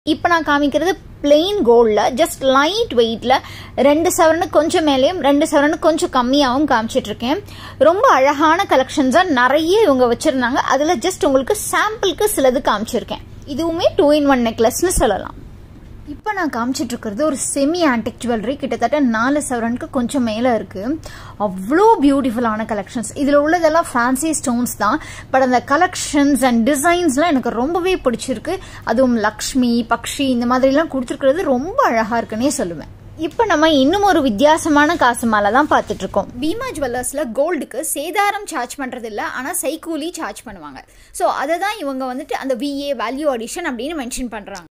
இப்போ நான் காமிக்கிறது பிளெயின் கோல்டில் ஜஸ்ட் லைட் வெயிட்டில் ரெண்டு சவரனு கொஞ்சம் மேலேயும் ரெண்டு சவரனு கொஞ்சம் கம்மியாகவும் காமிச்சிட்டு இருக்கேன் ரொம்ப அழகான கலெக்ஷன்ஸாக நிறைய இவங்க வச்சுருந்தாங்க அதில் ஜஸ்ட் உங்களுக்கு சாம்பிளுக்கு சிலது காமிச்சிருக்கேன் இதுவுமே டூ இன் ஒன் நெக்லஸ்னு சொல்லலாம் இப்போ நான் காமிச்சிட்டு இருக்கிறது ஒரு செமி ஆன்டிக் ஜுவல்லரி கிட்டத்தட்ட நாலு சவரனுக்கு கொஞ்சம் மேலே இருக்கு அவ்வளோ பியூட்டிஃபுல்லான கலெக்ஷன்ஸ் இதில் உள்ளதெல்லாம் ஃபேன்சி ஸ்டோன்ஸ் தான் பட் அந்த கலெக்ஷன்ஸ் அண்ட் டிசைன்ஸ்லாம் எனக்கு ரொம்பவே பிடிச்சிருக்கு அதுவும் லக்ஷ்மி பக்ஷி இந்த மாதிரிலாம் கொடுத்துருக்கிறது ரொம்ப அழகாக இருக்குன்னே சொல்லுவேன் இப்போ நம்ம இன்னும் ஒரு வித்தியாசமான காசு மாலை தான் பார்த்துட்டு இருக்கோம் பீமா ஜுவல்லர்ஸில் கோல்டுக்கு சேதாரம் சார்ஜ் பண்ணுறது இல்லை ஆனால் சைக்கூலி சார்ஜ் பண்ணுவாங்க ஸோ அதை தான் இவங்க வந்துட்டு அந்த விஏ வேல்யூ அடிஷன் அப்படின்னு மென்ஷன் பண்ணுறாங்க